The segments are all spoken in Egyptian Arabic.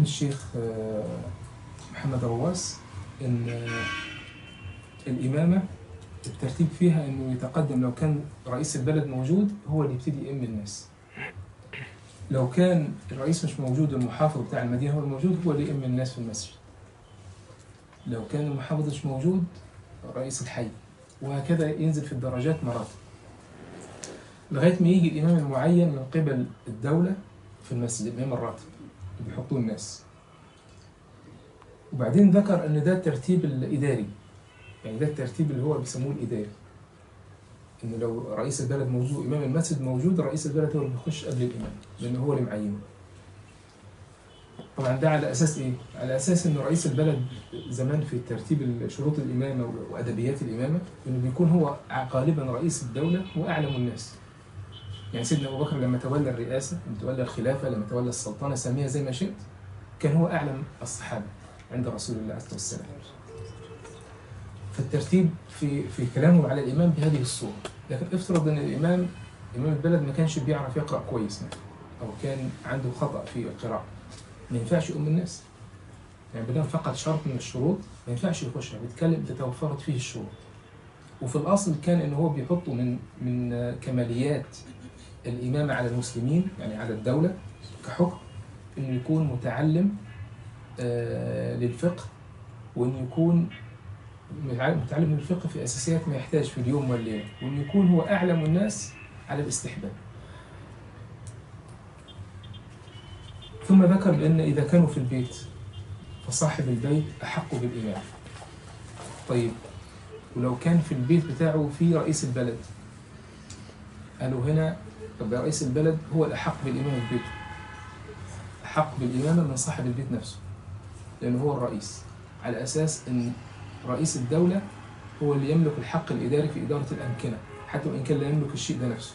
الشيخ آه، محمد رواس ان آه، الامامه الترتيب فيها انه يتقدم لو كان رئيس البلد موجود هو اللي يبتدي يئم الناس لو كان الرئيس مش موجود المحافظ بتاع المدينه هو الموجود هو اللي يئم الناس في المسجد لو كان المحافظ مش موجود رئيس الحي وهكذا ينزل في الدرجات مراتب لغايه ما يجي الامام المعين من قبل الدوله في المسجد الامام الراتب اللي بيحطوه الناس وبعدين ذكر ان ده الترتيب الاداري يعني ده الترتيب اللي هو بيسموه الاداري ان لو رئيس البلد موجود امام المسجد موجود رئيس البلد هو اللي بيخش قبل الامام لانه هو اللي معينه طبعا ده على اساس ايه؟ على اساس ان رئيس البلد زمان في ترتيب شروط الامامه وادبيات الامامه انه بيكون هو غالبا رئيس الدوله واعلم الناس. يعني سيدنا ابو بكر لما تولى الرئاسه، لما تولى الخلافه، لما تولى السلطنه سميها زي ما شئت كان هو اعلم الصحابه عند رسول الله عليه الصلاه والسلام. فالترتيب في في كلامه على الامام بهذه الصوره، لكن افترض ان الامام امام البلد ما كانش بيعرف يقرا كويس او كان عنده خطا في القراءه. ما ينفعش يؤم الناس يعني بدل فقط شرط من الشروط ما ينفعش يخشها بيتكلم اذا توفرت فيه الشروط وفي الاصل كان ان هو بيحطه من من كماليات الامامه على المسلمين يعني على الدوله كحكم انه يكون متعلم آه للفقه وانه يكون متعلم للفقه في اساسيات ما يحتاج في اليوم والليله وانه يكون هو اعلم الناس على الاستحباب ثم ذكر بأن إذا كانوا في البيت فصاحب البيت أحق بالإمام طيب ولو كان في البيت بتاعه في رئيس البلد قالوا هنا طب رئيس البلد هو الأحق بالإمامة في بيته أحق بالإمامة من صاحب البيت نفسه لأنه هو الرئيس على أساس أن رئيس الدولة هو اللي يملك الحق الإداري في إدارة الأمكنة حتى وإن كان لا يملك الشيء ده نفسه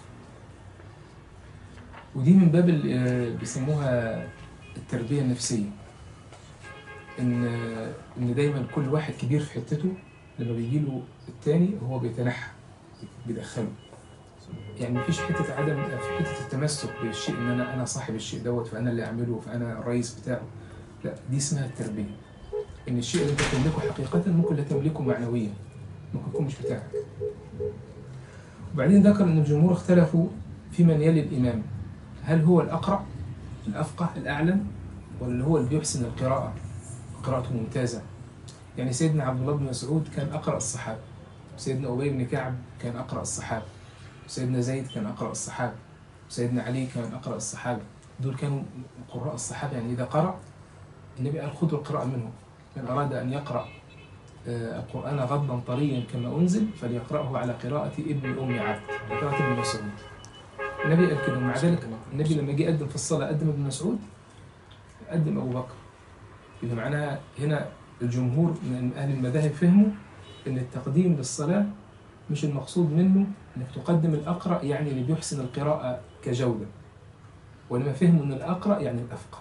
ودي من باب بيسموها التربيه النفسيه ان ان دايما كل واحد كبير في حتته لما بيجي له التاني هو بيتنحى بيدخله يعني مفيش حته عدم في حته التمسك بالشيء ان انا انا صاحب الشيء دوت فانا اللي اعمله فانا الرئيس بتاعه لا دي اسمها التربيه ان الشيء اللي انت تملكه حقيقه ممكن لا تملكه معنويا ممكن يكون مش بتاعك وبعدين ذكر ان الجمهور اختلفوا في من يلي الامام هل هو الأقرأ الأفقه الأعلم ولا هو اللي بيحسن القراءة قراءته ممتازة يعني سيدنا عبد الله بن مسعود كان أقرأ الصحابة سيدنا أبي بن كعب كان أقرأ الصحابة سيدنا زيد كان أقرأ الصحابة سيدنا علي كان أقرأ الصحابة دول كانوا قراء الصحابة يعني إذا قرأ النبي قال خذوا القراءة منهم من أراد أن يقرأ القرآن غضا طريا كما أنزل فليقرأه على قراءة ابن أم عبد قراءة ابن مسعود النبي قال كده ومع ذلك النبي لما جه يقدم في الصلاة قدم ابن مسعود قدم أبو بكر إذا معناها هنا الجمهور من أهل المذاهب فهموا أن التقديم للصلاة مش المقصود منه أنك تقدم الأقرأ يعني اللي بيحسن القراءة كجودة ولما فهموا أن الأقرأ يعني الأفقه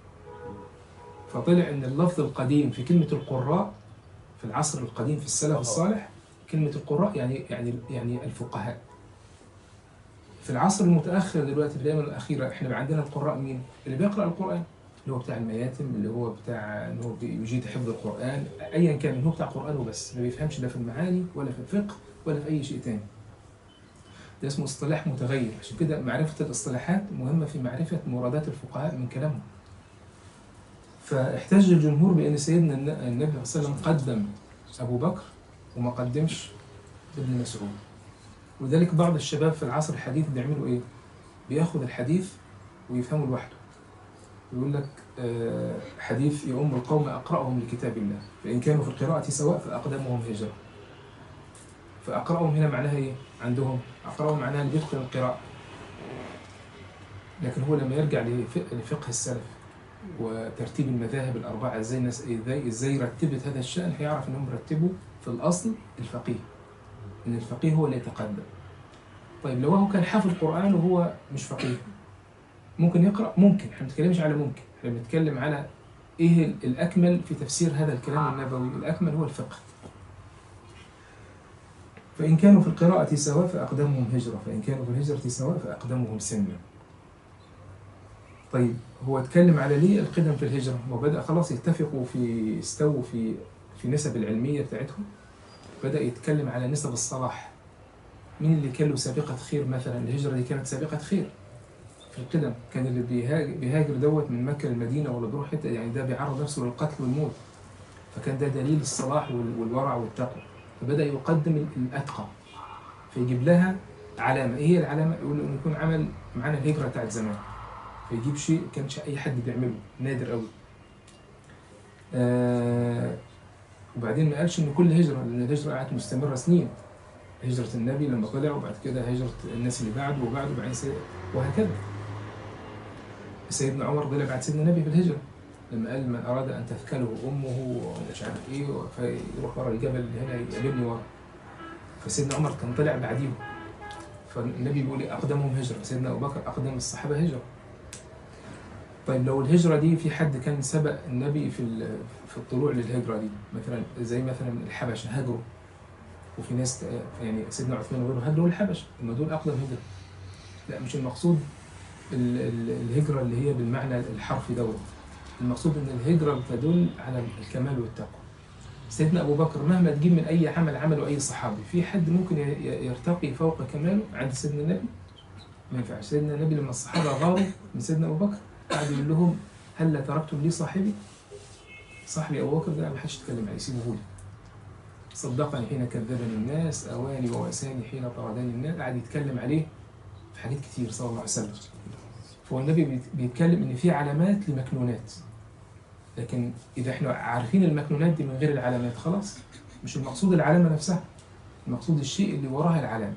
فطلع أن اللفظ القديم في كلمة القراء في العصر القديم في السلف الصالح كلمة القراء يعني يعني يعني الفقهاء في العصر المتاخر دلوقتي في الايام الاخيره احنا عندنا القراء مين؟ اللي بيقرا القران اللي هو بتاع المياتم اللي هو بتاع ان هو يجيد حفظ القران ايا كان هو بتاع قران وبس ما بيفهمش لا في المعاني ولا في الفقه ولا في اي شيء تاني. ده اسمه اصطلاح متغير عشان كده معرفه الاصطلاحات مهمه في معرفه مرادات الفقهاء من كلامهم. فاحتج الجمهور بان سيدنا النبي صلى الله عليه وسلم قدم ابو بكر وما قدمش ابن مسعود. ولذلك بعض الشباب في العصر الحديث بيعملوا ايه؟ بياخد الحديث ويفهمه لوحده. يقول لك آه حديث يؤم القوم اقراهم لكتاب الله، فان كانوا في القراءة سواء فاقدمهم هجرة. فاقراهم هنا معناها ايه؟ عندهم اقراهم معناها اللي بيتقن القراءة. لكن هو لما يرجع لفقه السلف وترتيب المذاهب الأربعة ازاي ازاي ازاي رتبت هذا الشأن هيعرف انهم رتبوا في الأصل الفقيه. ان الفقيه هو اللي يتقدم طيب لو هو كان حافظ قرآن وهو مش فقيه ممكن يقرأ ممكن احنا ما بنتكلمش على ممكن احنا بنتكلم على ايه الأكمل في تفسير هذا الكلام النبوي الأكمل هو الفقه فإن كانوا في القراءة سواء فأقدمهم هجرة فإن كانوا في الهجرة سواء فأقدمهم سنا طيب هو اتكلم على ليه القدم في الهجرة وبدأ خلاص يتفقوا في استووا في في نسب العلمية بتاعتهم بدأ يتكلم على نسب الصلاح مين اللي كان له سابقة خير مثلا الهجرة دي كانت سابقة خير في القدم كان اللي بيهاجر, بيهاجر دوت من مكة للمدينة ولا بيروح حتة يعني ده بيعرض نفسه للقتل والموت فكان ده دليل الصلاح وال- والورع والتقوى فبدأ يقدم الأتقى فيجيب لها علامة إيه هي العلامة؟ يقول إنه يكون عمل معانا الهجرة بتاعت زمان فيجيب شيء كانش أي حد بيعمله نادر قوي آه وبعدين ما قالش إن كل هجرة لأن الهجرة قعدت مستمرة سنين هجرة النبي لما طلع وبعد كده هجرة الناس اللي بعده وبعده وبعدين سي- وهكذا سيدنا عمر طلع بعد سيدنا النبي في الهجرة لما قال من أراد أن تثكله أمه ومش عارف إيه فيروح ورا الجبل هنا يقابلني ورا فسيدنا عمر كان طلع بعديهم فالنبي بيقول إيه أقدمهم هجرة سيدنا أبو بكر أقدم الصحابة هجرة طيب لو الهجرة دي في حد كان سبق النبي في ال- في الطلوع للهجرة دي مثلا زي مثلا الحبشة هاجروا وفي ناس يعني سيدنا عثمان وغيره هاجروا الحبشة هم دول أقدم هجرة لا مش المقصود ال- ال- الهجرة اللي هي بالمعنى الحرفي دوت المقصود ان الهجرة بتدل على الكمال والتقوى سيدنا ابو بكر مهما تجيب من اي عمل عمله اي صحابي في حد ممكن ي- ي- يرتقي فوق كماله عند سيدنا النبي ما ينفعش سيدنا النبي لما الصحابه غاروا من سيدنا ابو بكر قعد يقول لهم هل تركتم لي صاحبي صاحبي ابو بكر ده ما حدش يتكلم عليه سيبوه لي صدقني حين كذبني الناس اواني ووساني حين طردني الناس قعد يتكلم عليه في حاجات كتير صلى الله عليه وسلم فهو النبي بيت- بيتكلم ان في علامات لمكنونات لكن اذا احنا عارفين المكنونات دي من غير العلامات خلاص مش المقصود العلامه نفسها المقصود الشيء اللي وراها العلامه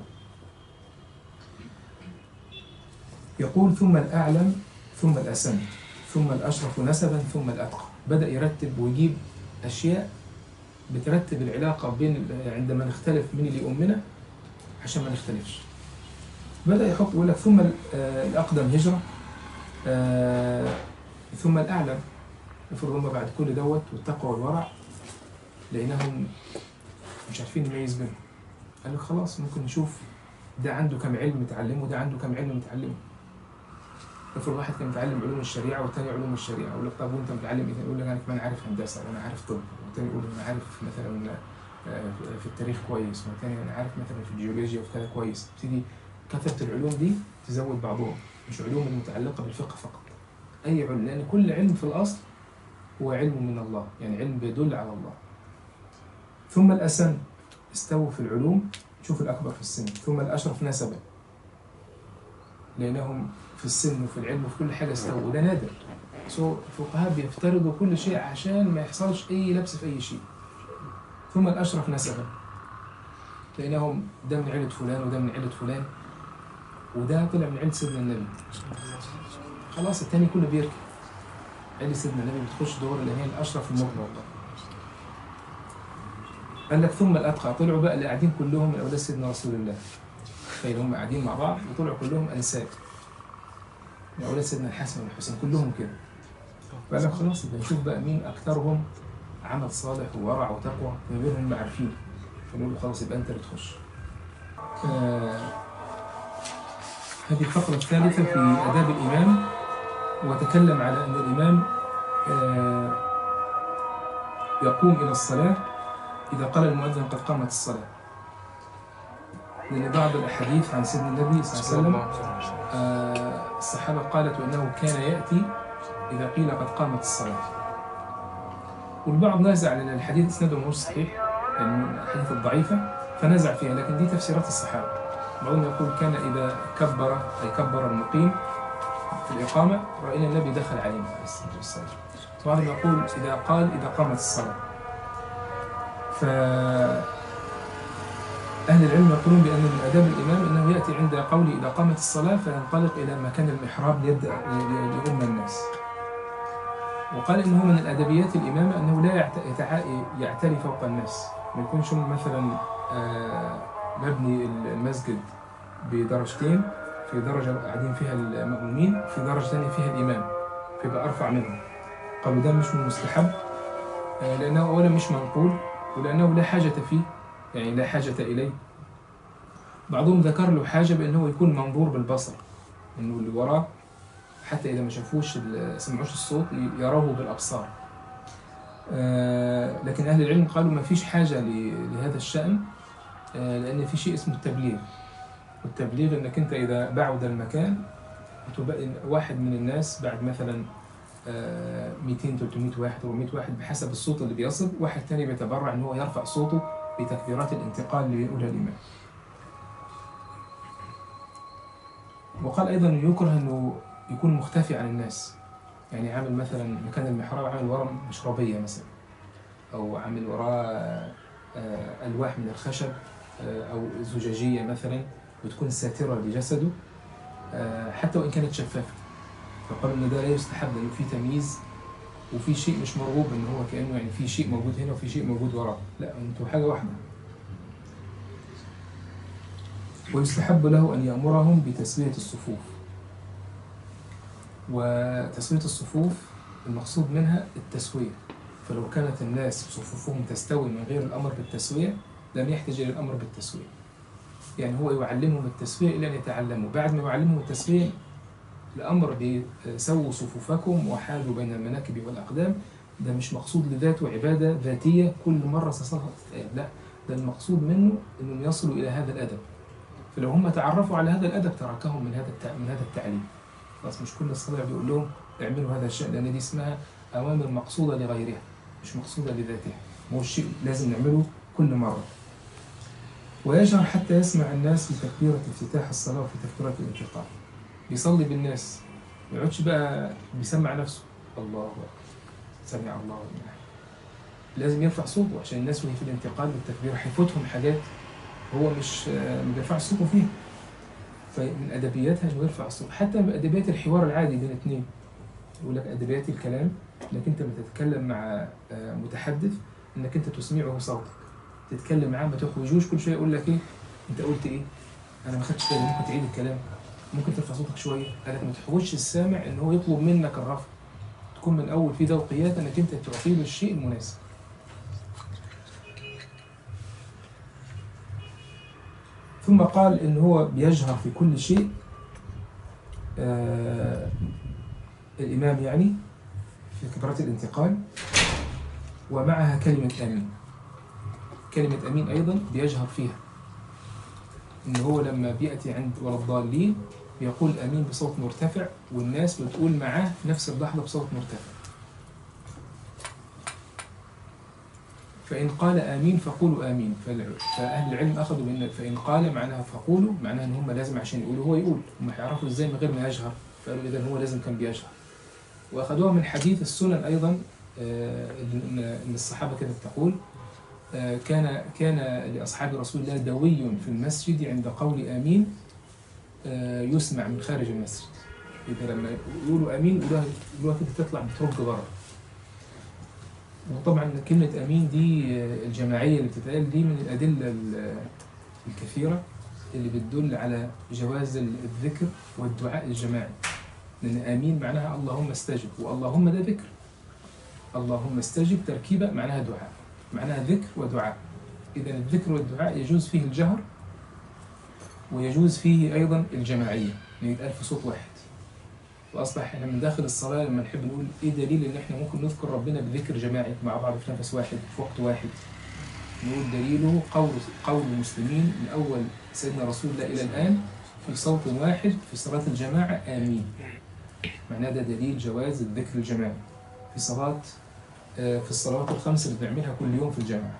يقول ثم الاعلم ثم الاسم ثم الاشرف نسبا ثم الاتقى بدا يرتب ويجيب اشياء بترتب العلاقه بين عندما نختلف مين اللي يؤمنا عشان ما نختلفش بدا يحط يقول لك ثم ال- آه، الاقدم هجره آه، ثم الاعلم افرض هم بعد كل دوت والتقوى والورع لقيناهم مش عارفين نميز بينهم قال لك خلاص ممكن نشوف ده عنده كم علم متعلمه وده عنده كم علم متعلمه افرض واحد كان متعلم علوم الشريعه والتاني علوم الشريعه يقول لك طب وانت متعلم ايه؟ يقول لك انا كمان عارف هندسه وانا عارف طب والتاني يقول انا عارف مثلا آه، في التاريخ كويس والتاني انا عارف مثلا في الجيولوجيا وفي كذا كويس تبتدي كثره العلوم دي تزود بعضهم مش علوم المتعلقه بالفقه فقط اي علم لان كل علم في الاصل هو علم من الله يعني علم بيدل على الله ثم الأسن استووا في العلوم شوف الأكبر في السن ثم الأشرف نسبا لأنهم في السن وفي العلم وفي كل حاجة استووا وده نادر سو الفقهاء بيفترضوا كل شيء عشان ما يحصلش أي لبس في أي شيء ثم الأشرف نسبا لأنهم ده من عيلة فلان وده من عيلة فلان وده طلع من عيلة سيدنا النبي خلاص التاني كله بيركب عيلة سيدنا النبي بتخش دور اللي هي الأشرف المطلق قال لك ثم الأتقى طلعوا بقى اللي قاعدين كلهم من أولاد سيدنا رسول الله تخيل هم قاعدين مع بعض وطلعوا كلهم أنساب من أولاد سيدنا الحسن والحسين كلهم كده فقال لك خلاص يبقى نشوف بقى مين أكثرهم عمل صالح وورع وتقوى ما بينهم هم عارفين فنقول له خلاص يبقى أنت اللي تخش آه هذه الفقرة الثالثة في آداب الإمام وتكلم على أن الإمام آه، يقوم إلى الصلاة إذا قال المؤذن قد قامت الصلاة لأن بعض الأحاديث عن سيدنا النبي صلى الله عليه وسلم آه، الصحابة قالت وأنه كان يأتي إذا قيل قد قامت الصلاة والبعض نازع لأن الحديث إسناده مش صحيح يعني من الأحاديث الضعيفة فنازع فيها لكن دي تفسيرات الصحابة بعضهم يقول كان إذا كبر أي كبر المقيم في الإقامة رأينا النبي دخل علينا عليه الصلاة والسلام بعضهم يقول إذا قال إذا قامت الصلاة ف أهل العلم يقولون بأن من آداب الإمام أنه يأتي عند قوله إذا قامت الصلاة فينطلق إلى مكان المحراب ليبدأ ليؤم الناس وقال إنه من الأدبيات الإمامة أنه لا يعت- يتع- يعتلي فوق الناس ما يكونش مثلا آه، مبني المسجد بدرجتين في درجة قاعدين فيها المأمومين في درجة ثانية فيها الإمام فيبقى أرفع منهم قالوا ده مش من مستحب آه، لأنه أولا مش منقول ولأنه لا حاجة فيه يعني لا حاجة إليه بعضهم ذكر له حاجة بأنه يكون منظور بالبصر إنه اللي وراه حتى إذا ما شافوش ال- سمعوش الصوت ي- يروه بالأبصار آه، لكن أهل العلم قالوا ما فيش حاجة ل- لهذا الشأن آه، لأن في شيء اسمه التبليغ والتبليغ إنك أنت إذا بعد المكان وتبقى واحد من الناس بعد مثلا آه، 200 300 واحد 400 واحد بحسب الصوت اللي بيصل واحد تاني بيتبرع ان هو يرفع صوته بتكبيرات الانتقال اللي بيقولها الامام وقال ايضا انه يكره انه يكون مختفي عن الناس يعني عامل مثلا مكان المحراب عامل وراه مشربيه مثلا او عامل وراه آه، الواح من الخشب آه، او زجاجيه مثلا وتكون ساتره لجسده آه، حتى وان كانت شفافه فقال ان ده لا يستحب لانه في تمييز وفي شيء مش مرغوب ان هو كانه يعني في شيء موجود هنا وفي شيء موجود وراه لا انتوا حاجه واحده ويستحب له ان يامرهم بتسويه الصفوف وتسويه الصفوف المقصود منها التسويه فلو كانت الناس صفوفهم تستوي من غير الامر بالتسويه لم يحتاج الى الامر بالتسويه يعني هو يعلمهم التسويه الى ان يتعلموا بعد ما يعلمهم التسويه الأمر بسووا صفوفكم وحالوا بين المناكب والأقدام ده مش مقصود لذاته عبادة ذاتية كل مرة صلاة تتقال لا ده المقصود منه أنهم يصلوا إلى هذا الأدب فلو هم تعرفوا على هذا الأدب تركهم من هذا التع... من هذا التعليم خلاص مش كل الصلاة بيقول لهم اعملوا هذا الشيء لأن دي اسمها أوامر مقصودة لغيرها مش مقصودة لذاتها مو الشيء لازم نعمله كل مرة ويجهر حتى يسمع الناس في تكبيرة افتتاح الصلاة وفي تكبيرة الانتقال بيصلي بالناس ما يقعدش بقى بيسمع نفسه الله أكبر سمع الله لمن حمده لازم يرفع صوته عشان الناس وهي في الانتقال والتكبير هيفوتهم حاجات هو مش ما بيرفعش صوته فيها فمن ادبياتها انه يرفع الصوت حتى من ادبيات الحوار العادي بين اثنين يقول لك ادبيات الكلام انك انت لما تتكلم مع آه، متحدث انك انت تسمعه صوتك تتكلم معاه ما تخرجوش كل شويه يقول لك ايه انت قلت ايه انا ما خدتش بالي ممكن تعيد الكلام ممكن ترفع صوتك شويه لكن ما تحوجش السامع ان هو يطلب منك الرفع تكون من اول في ذوقيات انك انت تعطي له الشيء المناسب ثم قال ان هو بيجهر في كل شيء آه الامام يعني في كبرات الانتقال ومعها كلمه امين كلمه امين ايضا بيجهر فيها ان هو لما بياتي عند ولا الضالين بيقول امين بصوت مرتفع والناس بتقول معاه في نفس اللحظه بصوت مرتفع فإن قال آمين فقولوا آمين فال- فأهل العلم أخذوا بأن فإن قال معناها فقولوا معناها إن هم لازم عشان يقولوا هو يقول هم هيعرفوا إزاي من غير ما يجهر فقالوا إذا هو لازم كان بيجهر وأخذوها من حديث السنن أيضا آه، إن إن الصحابة كانت تقول آه، كان كان لأصحاب رسول الله دوي في المسجد عند قول آمين آه، يسمع من خارج المسجد إذا لما يقولوا آمين يقولوها يقولوها كده تطلع بترج بره وطبعا كلمة أمين دي آه، الجماعية اللي بتتقال دي من الأدلة ال- الكثيرة اللي بتدل على جواز الذكر والدعاء الجماعي لأن آمين معناها اللهم استجب واللهم ده ذكر اللهم استجب تركيبة معناها دعاء معناها ذكر ودعاء إذا الذكر والدعاء يجوز فيه الجهر ويجوز فيه أيضا الجماعية يعني يتقال في صوت واحد واصبح احنا من داخل الصلاه لما نحب نقول ايه دليل ان احنا ممكن نذكر ربنا بذكر جماعي مع بعض في نفس واحد في وقت واحد نقول دليله قول قول المسلمين من اول سيدنا رسول الله الى الان في صوت واحد في صلاه الجماعه امين معناه ده دليل جواز الذكر الجماعي في صلاه آه، في الصلوات الخمس اللي بنعملها كل يوم في الجامعه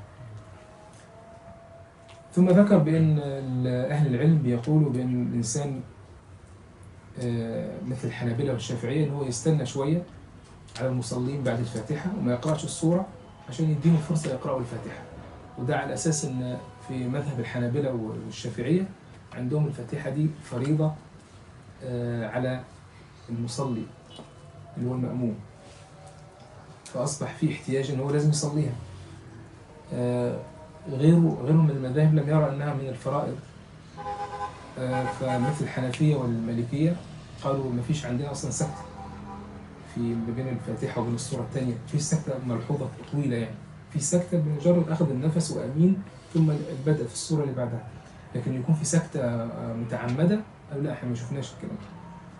ثم ذكر بان ال- اهل العلم بيقولوا بان الانسان آه، مثل الحنابلة والشافعية إن هو يستنى شوية على المصلين بعد الفاتحة وما يقرأش السورة عشان يديهم فرصة يقرأوا الفاتحة وده على أساس إن في مذهب الحنابلة والشافعية عندهم الفاتحة دي فريضة آه، على المصلي اللي هو المأموم فأصبح في احتياج إن هو لازم يصليها آه، غيره غيرهم من المذاهب لم يرى أنها من الفرائض آه، فمثل الحنفية والمالكية قالوا ما فيش عندنا أصلا سكتة في ما بين الفاتحة وبين السورة الثانية في سكتة ملحوظة طويلة يعني في سكتة بمجرد أخذ النفس وأمين ثم البدء في السورة اللي بعدها لكن يكون في سكتة آه، متعمدة أو لا احنا ما شفناش الكلام ده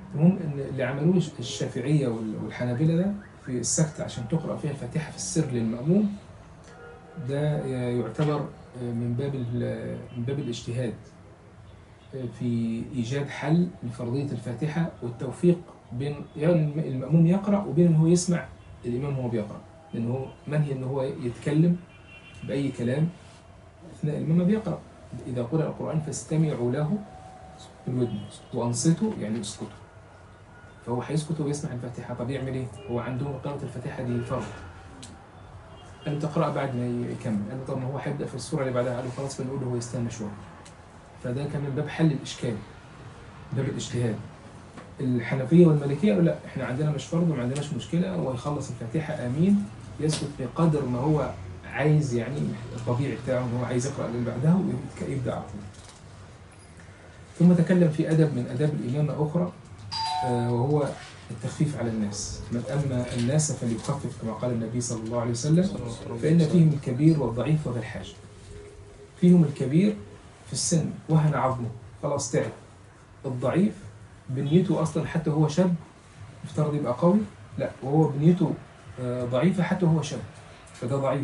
المهم ان اللي عملوه الشافعيه وال- والحنابله ده في السكت عشان تقرا فيها الفاتحه في السر للماموم ده يعتبر من باب ال- من باب الاجتهاد في ايجاد حل لفرضيه الفاتحه والتوفيق بين يعني الماموم يقرا وبين ان هو يسمع الامام وهو بيقرا لان هو منهي ان هو يتكلم باي كلام اثناء الامام ما بيقرا اذا قرأ القران فاستمعوا له بالودن وانصتوا يعني اسكتوا فهو هيسكت ويسمع الفاتحه طب يعمل ايه؟ هو عندهم قراءه الفاتحه دي فرض قال له تقرا بعد ما يكمل قال له طب ما هو هيبدا في السوره اللي بعدها قال له خلاص بنقول له هو يستنى شويه فده كان من باب حل الاشكال باب الاجتهاد الحنفيه والمالكيه قالوا لا احنا عندنا مش فرض وما عندناش مشكله هو يخلص الفاتحه امين يسكت بقدر ما هو عايز يعني الطبيعي بتاعه ان هو عايز يقرا اللي بعدها ويبدا على طول ثم تكلم في ادب من اداب الامامه اخرى آه، وهو التخفيف على الناس من اما الناس فليخفف كما قال النبي صلى الله عليه وسلم فإن فيهم الكبير والضعيف وذا الحاجة فيهم الكبير في السن وهن عظمه خلاص تعب الضعيف بنيته أصلا حتى هو شاب يفترض يبقى قوي لا وهو بنيته آه، ضعيفة حتى هو شاب فده ضعيف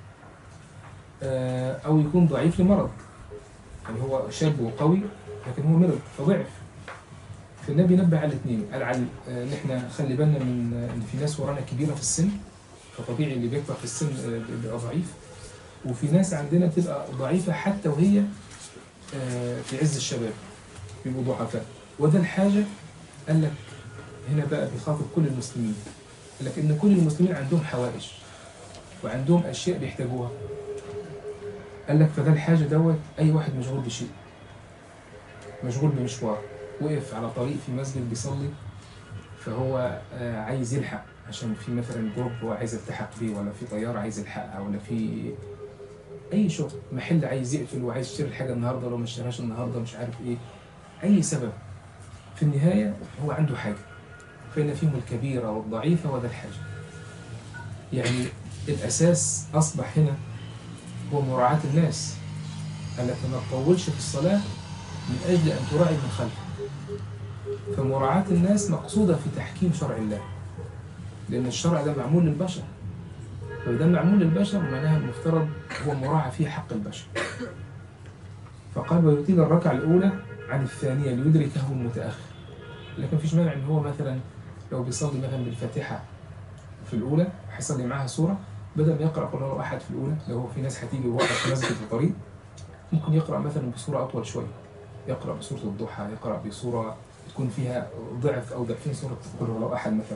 آه، أو يكون ضعيف لمرض يعني هو شاب وقوي لكن هو مرض فضعف فالنبي نبه على الاثنين قال على آه، ان احنا خلي بالنا من آه، ان في ناس ورانا كبيره في السن فطبيعي اللي بيكبر في السن آه، بيبقى ضعيف وفي ناس عندنا بتبقى ضعيفة حتى وهي آه، في عز الشباب بيبقوا ضعفاء وده الحاجة قال لك هنا بقى بيخاطب كل المسلمين قال لك إن كل المسلمين عندهم حوائج وعندهم أشياء بيحتاجوها قال لك فده الحاجة دوت أي واحد مشغول بشيء مشغول بمشوار وقف على طريق في مسجد بيصلي فهو آه، عايز يلحق عشان في مثلا جروب هو عايز يلتحق بيه ولا في طياره عايز يلحقها ولا في اي شغل محل عايز يقفل وعايز يشتري الحاجه النهارده لو ما اشتراهاش النهارده مش عارف ايه اي سبب في النهايه هو عنده حاجه فإن فيهم الكبيرة والضعيفة وذا الحاجة يعني الأساس أصبح هنا هو مراعاة الناس التي ما تطولش في الصلاة من أجل أن تراعي من خلفك فمراعاة الناس مقصودة في تحكيم شرع الله لأن الشرع ده معمول للبشر فده معمول للبشر معناها المفترض هو مراعى فيه حق البشر فقال ويطيل الركعة الأولى عن الثانية ليدركه المتأخر لكن مفيش مانع إن هو مثلا لو بيصلي مثلا بالفاتحة في الأولى هيصلي معاها سورة بدل ما يقرأ قل هو أحد في الأولى لو هو في ناس هتيجي ووقف في مسجد في الطريق ممكن يقرأ مثلا بصورة أطول شوية يقرأ بسورة الضحى يقرأ بصورة تكون فيها ضعف أو ضعفين سورة قل هو أحد مثلا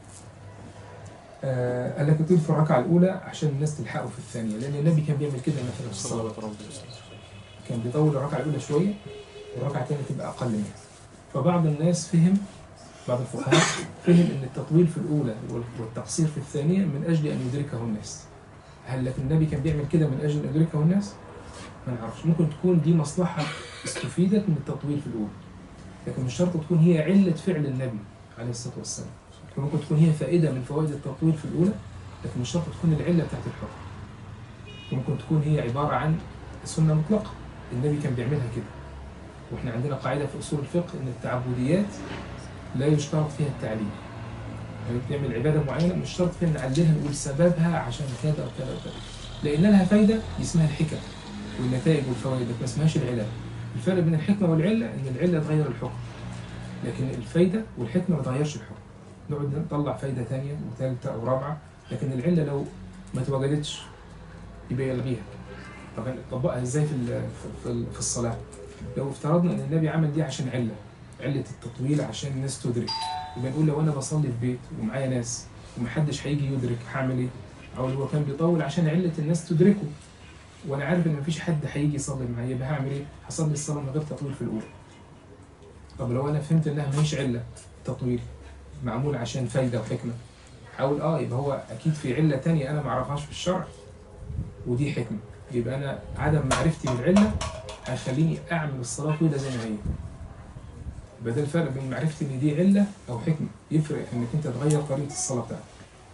آه قال لك يطيل في الركعة الأولى عشان الناس تلحقه في الثانية لأن النبي كان بيعمل كده مثلا في الصلاة كان بيطول الركعة الأولى شوية والركعة الثانية تبقى أقل منها فبعض الناس فهم بعض الفقهاء فهم أن التطويل في الأولى والتقصير في الثانية من أجل أن يدركه الناس هل لكن النبي كان بيعمل كده من أجل أن يدركه الناس؟ ما نعرفش ممكن تكون دي مصلحة استفيدت من التطويل في الأولى لكن مش شرط تكون هي علة فعل النبي عليه الصلاة والسلام ممكن تكون هي فائدة من فوائد التطويل في الأولى لكن مش شرط تكون العلة بتاعت الحكم ممكن تكون هي عبارة عن سنة مطلقة النبي كان بيعملها كده واحنا عندنا قاعدة في أصول الفقه إن التعبديات لا يشترط فيها التعليم يعني بتعمل عبادة معينة مش شرط فيها نعللها نقول سببها عشان كذا وكذا وكذا لأن لها فايدة دي اسمها الحكم والنتائج والفوائد ما اسمهاش العلل الفرق بين الحكمة والعلة إن العلة تغير الحكم لكن الفايدة والحكمة ما تغيرش الحكم نقعد نطلع فايدة تانية وثالثة أو رابعة لكن العلة لو ما اتوجدتش يبقى يلغيها طب نطبقها ازاي في في في الصلاة؟ لو افترضنا ان النبي عمل دي عشان علة علة التطويل عشان الناس تدرك يبقى نقول لو انا بصلي في بيت ومعايا ناس ومحدش هيجي يدرك هعمل ايه؟ او هو كان بيطول عشان علة الناس تدركه وانا عارف ان مفيش حد هيجي يصلي معايا يبقى هعمل ايه؟ هصلي الصلاة من غير تطويل في الاولى. طب لو انا فهمت انها مش علة تطويل معمول عشان فايدة وحكمة حاول اه يبقى هو اكيد في علة تانية انا معرفهاش في الشرع ودي حكمة يبقى انا عدم معرفتي بالعلة هيخليني اعمل الصلاة طويلة زي ما هي يبقى ده الفرق بين معرفتي ان دي علة او حكمة يفرق انك انت تغير طريقة الصلاة بتاعتك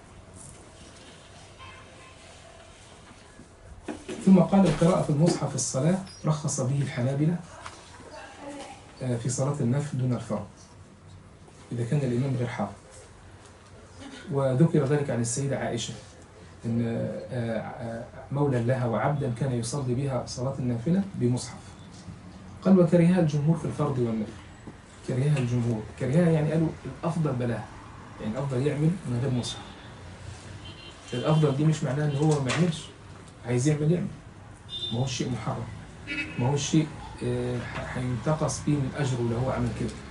ثم قال القراءة في المصحف الصلاة رخص به الحنابلة في صلاة النفل دون الفرض إذا كان الإمام غير حاضر وذكر ذلك عن السيدة عائشة أن آه، آه، مولى لها وعبدا كان يصلي بها صلاة النافلة بمصحف قال وكرهها الجمهور في الفرض والنفل كرهها الجمهور كرهها يعني قالوا الأفضل بلاها يعني الأفضل يعمل من غير مصحف الأفضل دي مش معناها إن هو ما يعملش عايز يعمل يعمل ما هو شيء محرم ما هو شيء آه، ح- هينتقص فيه من أجره لو هو عمل كده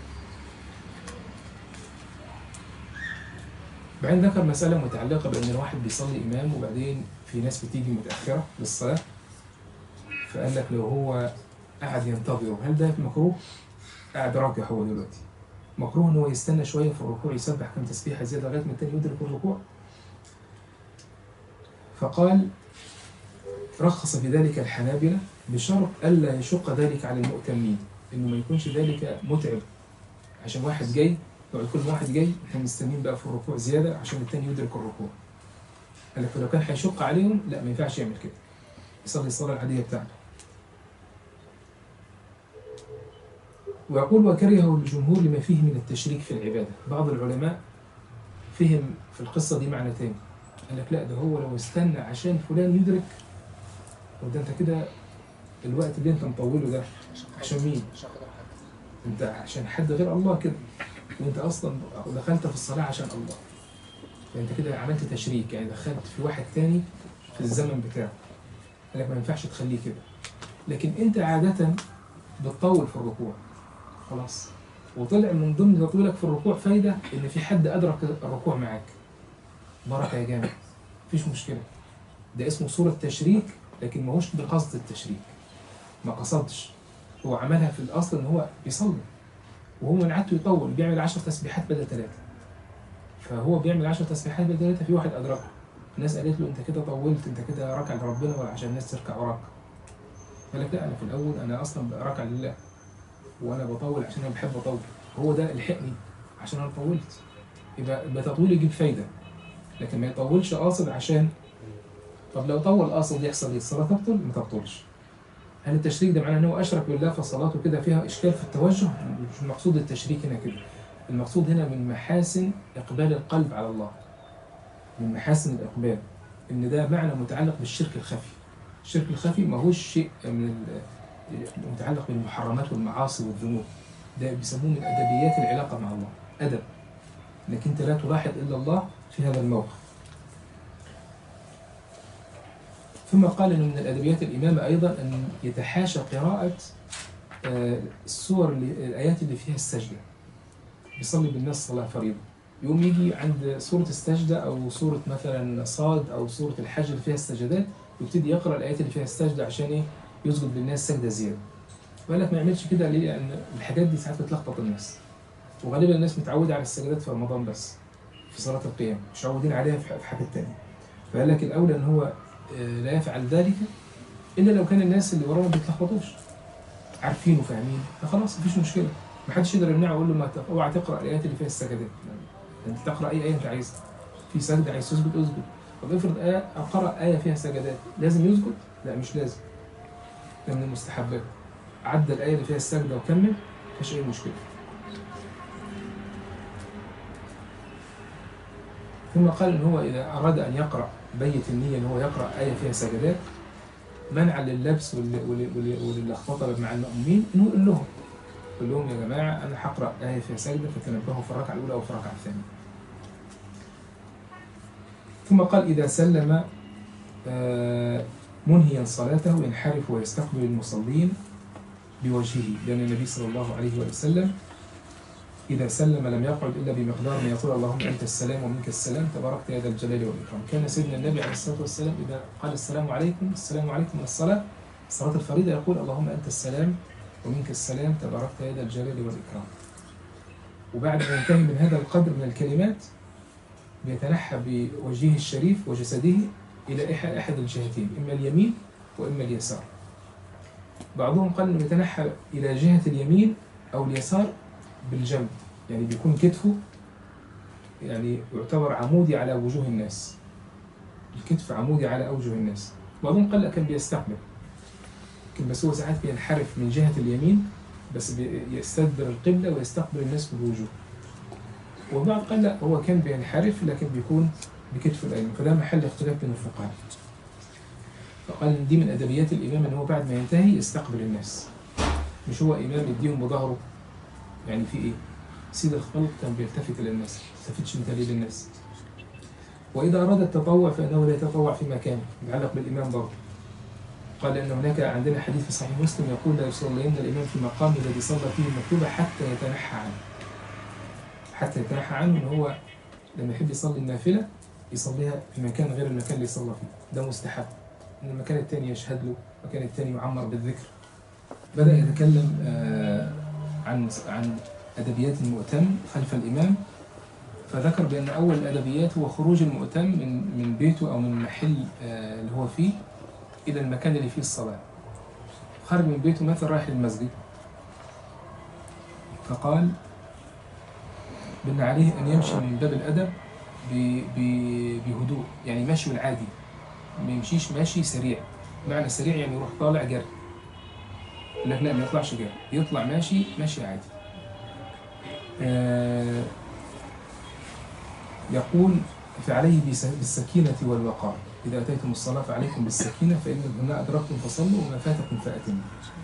بعدين ذكر مسألة متعلقة بأن الواحد بيصلي إمام وبعدين في ناس بتيجي متأخرة للصلاة فقال لك لو هو قاعد ينتظره هل ده مكروه؟ قاعد راكع هو دلوقتي مكروه إن هو يستنى شوية في الركوع يسبح كم تسبيحة زيادة لغاية ما التاني يدرك الركوع فقال رخص في ذلك الحنابلة بشرط ألا يشق ذلك على المؤتمين إنه ما يكونش ذلك متعب عشان واحد جاي يقعد كل واحد جاي احنا مستنيين بقى في الركوع زيادة عشان التاني يدرك الركوع قال لك فلو كان هيشق عليهم لا ما ينفعش يعمل كده يصلي الصلاة العادية بتاعته ويقول وكرهه الجمهور لما فيه من التشريك في العبادة بعض العلماء فهم في القصة دي معنى تاني قال لك لا ده هو لو استنى عشان فلان يدرك وده انت كده الوقت اللي انت مطوله ده عشان مين؟ انت عشان حد غير الله كده وانت اصلا دخلت في الصلاة عشان الله فانت كده عملت تشريك يعني دخلت في واحد تاني في الزمن بتاعه قال لك ما ينفعش تخليه كده لكن انت عادة بتطول في الركوع خلاص وطلع من ضمن تطويلك في الركوع فايدة ان في حد ادرك الركوع معاك بركة يا جامع مفيش مشكلة ده اسمه صورة تشريك لكن ماهوش بقصد التشريك ما قصدش هو عملها في الاصل ان هو بيصلي وهو من عادته يطول بيعمل 10 تسبيحات بدل ثلاثة فهو بيعمل 10 تسبيحات بدل ثلاثة في واحد أدركه الناس قالت له أنت كده طولت أنت كده راكع لربنا ولا عشان الناس تركع وراك قال لك لا أنا في الأول أنا أصلا راكع لله وأنا بطول عشان أنا بحب أطول هو ده الحقني عشان أنا طولت يبقى يبقى تطويل يجيب فايدة لكن ما يطولش قاصد عشان طب لو طول قاصد يحصل ايه الصلاة تبطل ما تبطلش هل التشريك ده معناه ان هو اشرك بالله فصلاته كده فيها اشكال في التوجه مش المقصود التشريك هنا كده المقصود هنا من محاسن اقبال القلب على الله من محاسن الاقبال ان ده معنى متعلق بالشرك الخفي الشرك الخفي ما هوش شيء من ال- متعلق بالمحرمات والمعاصي والذنوب ده بيسموه من ادبيات العلاقه مع الله ادب انك انت لا تلاحظ الا الله في هذا الموقف ثم قال أن من الأدبيات الإمامة أيضا أن يتحاشى قراءة آه، السور اللي الآيات اللي فيها السجدة بيصلي بالناس صلاة فريضة يقوم يجي عند سورة السجدة أو سورة مثلا صاد أو سورة الحج اللي فيها السجدات ويبتدي يقرأ الآيات اللي فيها السجدة عشان إيه يسجد للناس سجدة زيادة وقال لك ما يعملش كده ليه؟ لأن الحاجات دي ساعات بتلخبط الناس وغالبا الناس متعودة على السجدات في رمضان بس في صلاة القيام مش متعودين عليها في في حاجات تانية فقال لك الأولى إن هو آه، لا يفعل ذلك الا لو كان الناس اللي وراه ما بيتلخبطوش عارفين وفاهمين فخلاص مفيش مشكله ما حدش يقدر يمنعه يقول له ما ت- اوعى تقرا الايات اللي فيها السجدات انت تقرا اي ايه انت عايزها في سجده عايز تسجد اسجد طب افرض آية أو قرأ آية فيها سجدات لازم يسجد؟ لا مش لازم ده من المستحبات عدى الآية اللي فيها السجدة وكمل مفيش أي مشكلة ثم قال إن هو إذا أراد أن يقرأ بيت النية إن هو يقرأ آية فيها سجدات منعا لللبس وال- وال- وال- وللخبطة مع المأمومين إنه يقول لهم يقول لهم يا جماعة أنا هقرأ آية فيها سجدة فتنبهوا في الركعة الأولى أو في الركعة الثانية ثم قال إذا سلم آه، منهيا صلاته ينحرف ويستقبل المصلين بوجهه لأن النبي صلى الله عليه وسلم إذا سلم لم يقعد إلا بمقدار ما يقول اللهم أنت السلام ومنك السلام تباركت يا ذا الجلال والإكرام كان سيدنا النبي عليه الصلاة والسلام إذا قال السلام عليكم السلام عليكم من الصلاة صلاة الفريضة يقول اللهم أنت السلام ومنك السلام تباركت يا ذا الجلال والإكرام وبعد ما ينتهي من هذا القدر من الكلمات بيتنحى بوجهه الشريف وجسده إلى إح- أحد الجهتين إما اليمين وإما اليسار بعضهم قال إنه يتنحى إلى جهة اليمين أو اليسار بالجنب يعني بيكون كتفه يعني يعتبر عمودي على وجوه الناس الكتف عمودي على أوجه الناس بعضهم قال لا كان بيستقبل لكن بس هو ساعات بينحرف من جهة اليمين بس بي- يستدبر القبلة ويستقبل الناس بالوجوه وبعض قال لا هو كان بينحرف لكن بيكون بكتفه الايمن فده محل اختلاف بين الفقهاء فقال ان دي من ادبيات الامام ان هو بعد ما ينتهي يستقبل الناس مش هو امام يديهم بظهره يعني في ايه سيد الخلق كان بيلتفت الى الناس ما يلتفتش انت ليه للناس واذا اراد التطوع فانه لا يتطوع في مكانه يتعلق بالامام برضه قال ان هناك عندنا حديث في صحيح مسلم يقول لا يصلين الامام في مقام الذي صلى فيه المكتوبه حتى يتنحى عنه حتى يتنحى عنه ان هو لما يحب يصلي النافله يصليها في مكان غير المكان اللي صلى فيه ده مستحب ان المكان الثاني يشهد له المكان الثاني يعمر بالذكر بدا يتكلم آه، عن عن ادبيات المؤتم خلف الامام فذكر بان اول الادبيات هو خروج المؤتم من من بيته او من المحل آه، اللي هو فيه الى المكان اللي فيه الصلاه خرج من بيته مثلا رايح للمسجد فقال بأن عليه أن يمشي من باب الأدب ب- ب- بهدوء يعني ماشي العادي ما يمشيش ماشي سريع معنى سريع يعني يروح طالع جري لك لا ما يطلعش جري يطلع ماشي ماشي عادي آه يقول فعليه بس- بالسكينة والوقار إذا أتيتم الصلاة فعليكم بالسكينة فإن هنا أدركتم فصلوا وما فاتكم فأتموا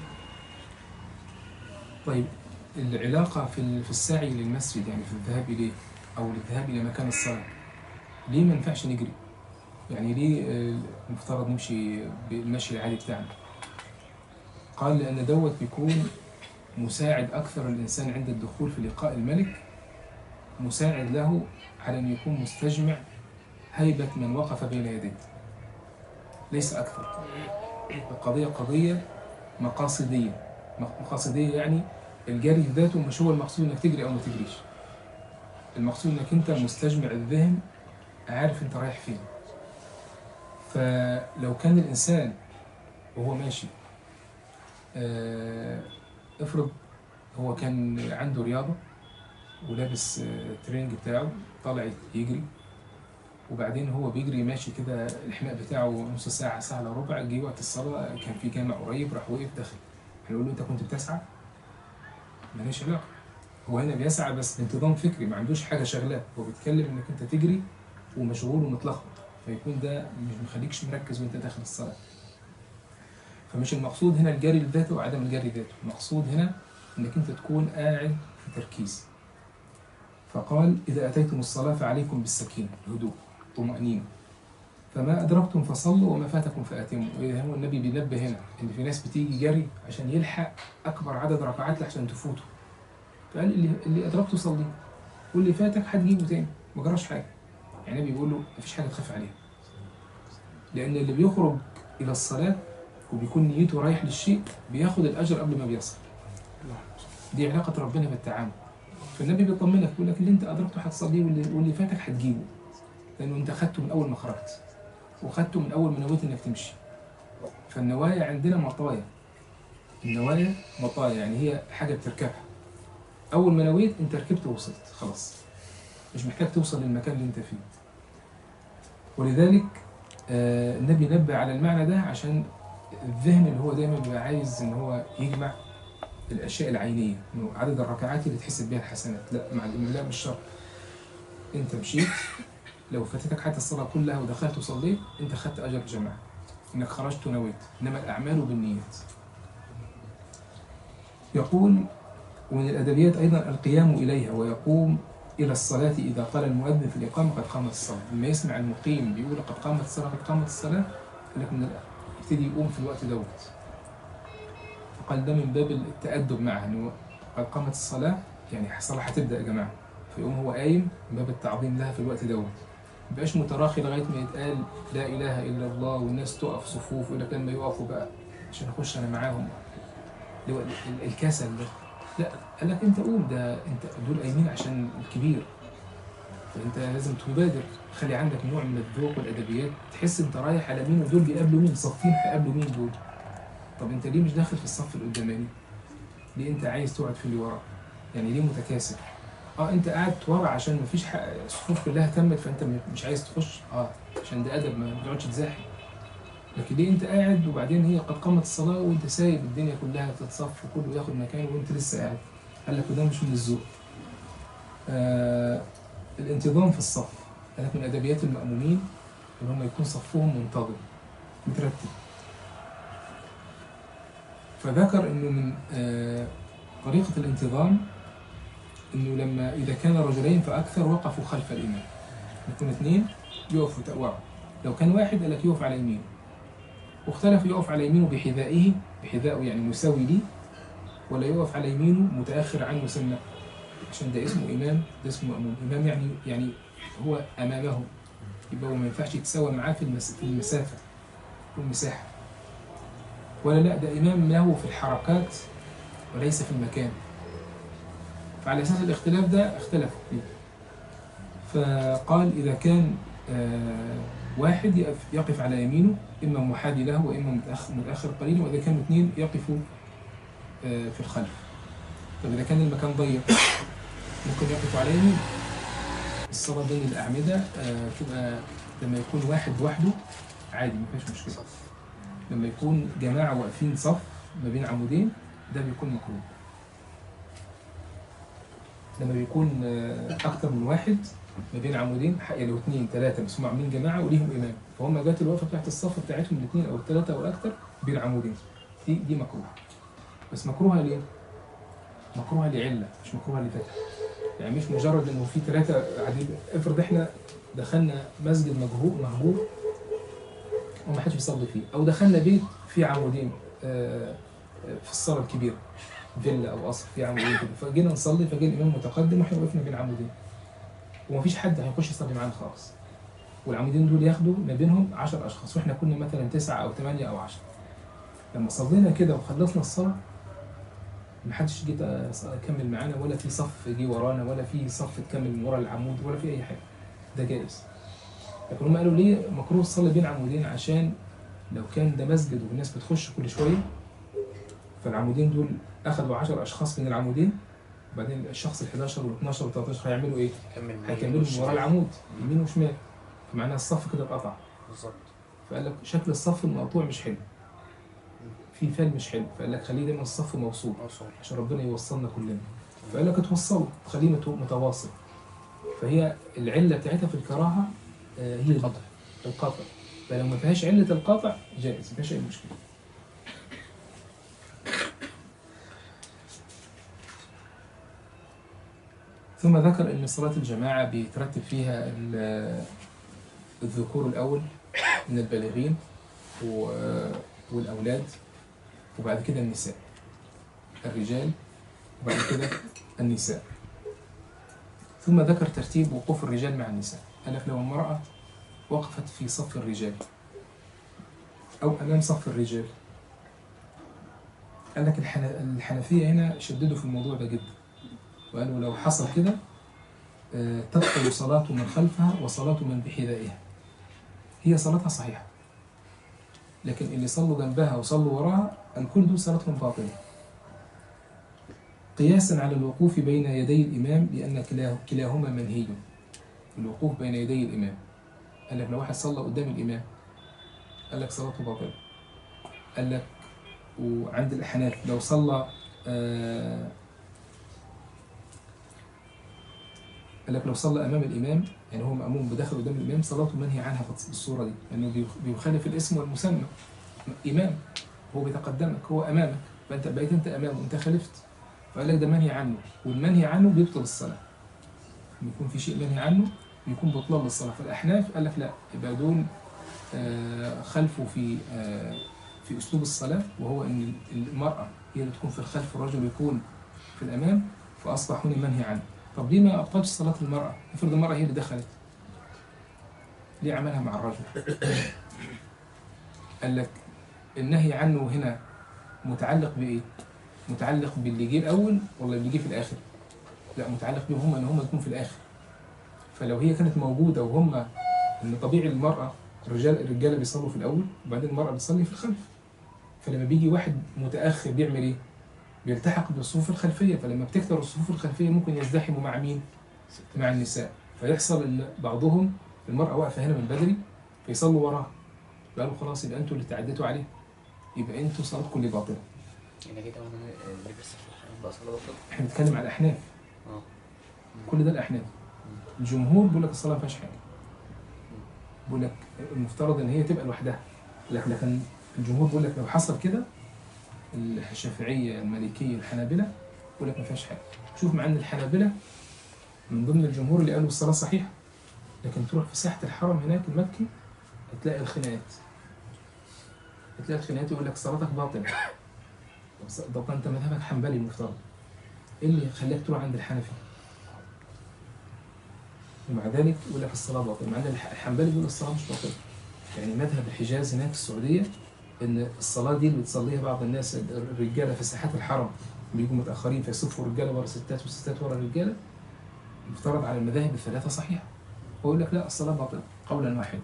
طيب العلاقة في ال- في السعي للمسجد يعني في الذهاب إليه أو الذهاب إلى مكان الصلاة ليه ما ينفعش نجري؟ يعني ليه آه، المفترض نمشي بالمشي العادي بتاعنا؟ قال لأن دوت بيكون مساعد أكثر الإنسان عند الدخول في لقاء الملك مساعد له على أن يكون مستجمع هيبة من وقف بين يديه ليس أكثر القضية قضية مقاصدية مقاصدية يعني الجري ذاته مش هو المقصود انك تجري او ما تجريش المقصود انك انت مستجمع الذهن عارف انت رايح فين فلو كان الانسان وهو ماشي آه، افرض هو كان عنده رياضة ولابس آه، الترينج بتاعه طالع يجري وبعدين هو بيجري ماشي كده الحماء بتاعه نص ساعة ساعة الا ربع جه وقت الصلاة كان في جامع قريب راح وقف داخل هنقول له انت كنت بتسعى؟ ماليش علاقة هو هنا بيسعى بس بانتظام فكري ما عندوش حاجة شغلاه هو بيتكلم انك انت تجري ومشغول ومتلخبط فيكون ده مش مخليكش مركز وانت داخل الصلاة فمش المقصود هنا الجري لذاته وعدم الجري ذاته المقصود هنا انك انت تكون قاعد في تركيز فقال إذا أتيتم الصلاة فعليكم بالسكينة الهدوء طمأنينة فما أدركتم فصلوا وما فاتكم فأتموا إذا هو النبي بينبه هنا إن في ناس بتيجي جري عشان يلحق أكبر عدد ركعات عشان تفوته فقال اللي اللي أدركته صلي واللي فاتك هتجيبه تاني ما جراش حاجة يعني النبي بيقول له مفيش حاجة تخاف عليها لأن اللي بيخرج إلى الصلاة وبيكون نيته رايح للشيء بياخد الأجر قبل ما بيصل دي علاقة ربنا بالتعامل فالنبي بيطمنك يقول لك اللي انت ادركته هتصليه واللي, واللي فاتك هتجيبه لانه انت خدته من اول ما خرجت وخدته من اول ما نويت انك تمشي فالنوايا عندنا مطايا النوايا مطايا يعني هي حاجه بتركبها اول ما نويت انت ركبت ووصلت خلاص مش محتاج توصل للمكان اللي انت فيه ولذلك آه النبي نبه على المعنى ده عشان الذهن اللي هو دايما بيبقى عايز ان هو يجمع الاشياء العينيه انه عدد الركعات اللي تحسب بها الحسنات لا مع الاملاء مش شرط انت مشيت لو فاتتك حتى الصلاه كلها ودخلت وصليت انت خدت اجر الجماعه انك خرجت ونويت انما الاعمال بالنيات يقول ومن الادبيات ايضا القيام اليها ويقوم الى الصلاه اذا قال المؤذن في الاقامه قد قامت الصلاه لما يسمع المقيم بيقول قد قامت الصلاه قد قامت الصلاه قال لك من الأ- يبتدي يقوم في الوقت دوت فقال ده من باب التأدب معها انه قد قامت الصلاة يعني الصلاة هتبدأ يا جماعة فيقوم هو قايم من باب التعظيم لها في الوقت دوت ما يبقاش متراخي لغاية ما يتقال لا إله إلا الله والناس تقف صفوف ويقول لك لما يقفوا بقى عشان أخش أنا معاهم اللي هو ال- ال- الكسل ده لا قال لك أنت قوم ده أنت دول قايمين عشان الكبير فأنت لازم تبادر خلي عندك نوع من الذوق والأدبيات تحس أنت رايح على مين ودول بيقابلوا مين صفين هيقابلوا مين دول طب انت ليه مش داخل في الصف القداماني؟ ليه انت عايز تقعد في اللي ورا؟ يعني ليه متكاسل؟ اه انت قاعد ورا عشان مفيش حق الصفوف كلها تمت فانت م- مش عايز تخش اه عشان ده ادب ما تقعدش تزاحم لكن ليه انت قاعد وبعدين هي قد قامت الصلاه وانت سايب الدنيا كلها تتصف وكله ياخد مكانه وانت لسه قاعد قال لك وده مش من الذوق آه الانتظام في الصف كانت من ادبيات المأمومين ان هم يكون صفهم منتظم مترتب فذكر انه من آه طريقة الانتظام انه لما اذا كان رجلين فاكثر وقفوا خلف الامام يكون اثنين يقفوا تقوعوا لو كان واحد قال لك يقف على يمينه واختلف يقف على يمينه بحذائه بحذائه يعني مساوي ليه ولا يقف على يمينه متاخر عنه سنه عشان ده اسمه امام ده اسمه مأموم امام يعني يعني هو امامه يبقى هو ما ينفعش يتساوى معاه في المس- في المسافه في المساحه ولا لا ده امام له في الحركات وليس في المكان فعلى اساس الاختلاف ده اختلفوا فيه فقال اذا كان آه، واحد يقف, يقف على يمينه اما محاذي له واما متاخر متاخر قليلا واذا كانوا اثنين يقفوا آه، في الخلف طب اذا كان المكان ضيق ممكن يقفوا على يمين الصلاه بين الاعمده آه، تبقى لما يكون واحد لوحده عادي ما فيش مشكله صف لما يكون جماعه واقفين صف ما بين عمودين ده بيكون مكروه لما بيكون آه، اكتر من واحد ما بين عمودين ح- يعني اثنين ثلاثه بس هم عاملين جماعه وليهم امام فهم جات الوقفه بتاعت الصف بتاعتهم الاثنين او الثلاثه او الاكثر بين عمودين دي دي مكروه بس مكروهه ليه؟ مكروهه لعله مش مكروهه لفتح يعني مش مجرد انه في ثلاثه قاعدين افرض احنا دخلنا مسجد مجهور مهجور وما حدش بيصلي فيه او دخلنا بيت فيه عمودين آه، آه، في الصاله الكبيره فيلا او قصر فيه عمودين كده فجينا نصلي فجه الامام متقدم واحنا وقفنا بين عمودين ومفيش حد هيخش يصلي معانا خالص والعمودين دول ياخدوا ما بينهم 10 اشخاص واحنا كنا مثلا تسعه او ثمانيه او 10 لما صلينا كده وخلصنا الصلاه ما حدش جه كمل معانا ولا في صف جه ورانا ولا في صف تكمل من ورا العمود ولا في اي حاجه ده جائز لكن هم قالوا ليه مكروه الصلاه بين عمودين عشان لو كان ده مسجد والناس بتخش كل شويه فالعمودين دول اخذوا 10 اشخاص من العمودين وبعدين الشخص ال 11 وال 12 وال 13 هيعملوا ايه؟ كمل من هيكملوا يمين من ورا وشمال. العمود يمين وشمال فمعناها الصف كده اتقطع بالظبط فقال لك شكل الصف المقطوع مش حلو في فال مش حلو فقال لك خليه دايما الصف موصول موصول عشان ربنا يوصلنا كلنا فقال لك اتوصلوا خليه مت- متواصل فهي العله بتاعتها في الكراهه آه، هي القطع القطع فلو ما فيهاش عله القطع جائز ما فيهاش اي مشكله ثم ذكر ان صلاه الجماعه بيترتب فيها ال- الذكور الاول من البالغين و- والاولاد وبعد كده النساء الرجال وبعد كده النساء ثم ذكر ترتيب وقوف الرجال مع النساء قال لك لو امرأة وقفت في صف الرجال أو أمام صف الرجال قال لك الحن- الحنفية هنا شددوا في الموضوع ده جدا وقالوا لو حصل كده آه، تبطل صلاة من خلفها وصلاة من بحذائها هي صلاتها صحيحة لكن اللي صلوا جنبها وصلوا وراها الكل دول صلاتهم باطلة قياسا على الوقوف بين يدي الإمام لأن كلاه- كلاهما منهي الوقوف بين يدي الإمام قال لك لو واحد صلى قدام الإمام قال لك صلاته باطلة قال لك وعند الأحناف لو صلى آه قال لك لو صلى أمام الإمام يعني هو مأموم بداخل قدام الإمام صلاته منهي عنها بالصورة دي لأنه بيخ- بيخالف الاسم والمسمى إمام هو بيتقدمك هو أمامك فأنت بقيت أنت أمامه أنت خالفت فقال لك ده منهي عنه والمنهي عنه بيبطل الصلاة لما يكون في شيء منهي عنه بيكون بطلان للصلاة فالأحناف قال لك لا يبقى دول آه، خلفوا في آه، في أسلوب الصلاة وهو أن المرأة هي اللي تكون في الخلف والرجل يكون في الأمام فأصبح هنا منهي عنه طب ليه ما أبطلش صلاة المرأة؟ افرض المرأة هي اللي دخلت ليه عملها مع الرجل؟ قال لك النهي عنه هنا متعلق بإيه؟ متعلق باللي جه الأول ولا اللي جه في الآخر؟ لا متعلق بيهم هم إن هم يكونوا في الآخر فلو هي كانت موجودة وهم إن طبيعي المرأة الرجال الرجالة بيصلوا في الأول وبعدين المرأة بتصلي في الخلف فلما بيجي واحد متأخر بيعمل إيه؟ بيلتحق بالصفوف الخلفية فلما بتكتر الصفوف الخلفية ممكن يزدحموا مع مين؟ مع النساء فيحصل إن بعضهم المرأة واقفة هنا من بدري فيصلوا وراها قالوا خلاص يبقى أنتوا اللي تعديتوا عليه يبقى أنتوا صلاتكم اللي باطلة يعني كده وانا اللي بس بقى صلاة بطل احنا بنتكلم على الأحناف اه كل ده الاحناف الجمهور بيقول لك الصلاه ما فيهاش حاجه بيقول لك المفترض ان هي تبقى لوحدها لكن لكن الجمهور بيقول لك لو حصل كده الشافعيه المالكيه الحنابله بيقول لك ما فيهاش حاجه شوف مع ان الحنابله من ضمن الجمهور اللي قالوا الصلاه صحيحه لكن تروح في ساحه الحرم هناك المكي هتلاقي الخناقات هتلاقي الخناقات يقول لك صلاتك باطله طب انت مذهبك حنبلي المفترض ايه اللي خلاك تروح عند الحنفي ومع ذلك يقول لك الصلاه باطله مع ان الح- الحنبلي بيقول الصلاه مش باطله يعني مذهب الحجاز هناك في السعوديه ان الصلاه دي اللي بتصليها بعض الناس الرجاله في ساحات الحرم بيجوا متاخرين فيصفوا الرجاله ورا الستات والستات ورا الرجاله يفترض على المذاهب الثلاثه صحيحه هو يقول لك لا الصلاه باطله قولا واحدا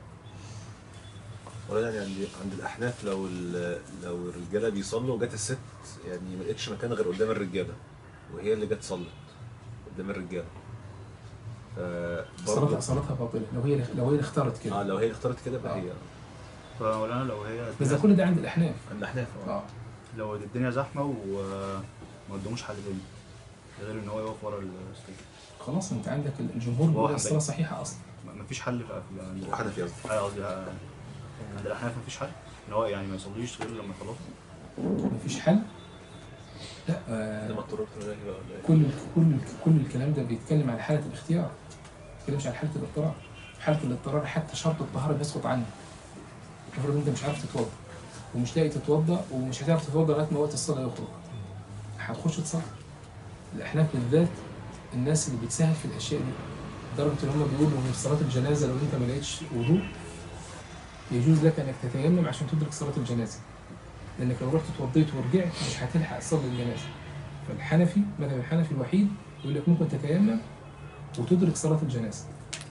ولا يعني عند عند الاحناف لو ال- لو الرجاله بيصلوا وجت الست يعني ما لقتش مكان غير قدام الرجاله وهي اللي جت صلت قدام الرجاله صلاتها فبرضه صلاتها باطله لو هي لو هي اللي اختارت اه كده لو هي اللي اختارت كده يبقى آه. هي فمولانا لو هي بس ده كل ده عند الاحناف عند الاحناف اه اه لو الدنيا زحمه وما قداموش حل تاني غير ان هو يقف ورا الستيج خلاص انت عندك الجمهور بيقول واحد الصلاه بقى. صحيحه اصلا مفيش حل في في- عند وحنفي قصدي ايوه قصدي آه، عند الاحناف مفيش حل ان هو يعني ما يصليش غير لما يخلصوا مفيش حل لا آه لما اضطررت إن أنا أجي بقى ولا إيه؟ كل كل كل الكلام ده بيتكلم على حاله الاختيار ما بيتكلمش على حاله الاضطرار في حاله الاضطرار حتى شرط الطهاره بيسقط عنك افرض انت مش عارف تتوضا ومش لاقي تتوضا ومش هتعرف تتوضا لغايه ما وقت الصلاه يخرج هتخش تصلي الاحناف بالذات الناس اللي بتساهل في الاشياء دي لدرجه ان هم بيقولوا ان في صلاه الجنازه لو انت ما لقيتش وضوء يجوز لك انك تتيمم عشان تدرك صلاه الجنازه لانك لو رحت اتوضيت ورجعت مش هتلحق تصلي الجنازه فالحنفي مذهب الحنفي الوحيد يقول لك ممكن تتيمم وتدرك صلاة الجنازة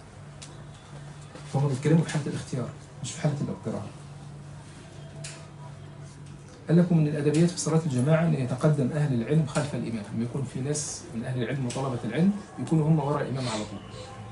فهم بيتكلموا في حالة الاختيار مش في حالة الاضطرار قال لكم من الأدبيات في صلاة الجماعة أن يتقدم أهل العلم خلف الإمام لما يكون في ناس من أهل العلم وطلبة العلم يكونوا هم وراء الإمام على طول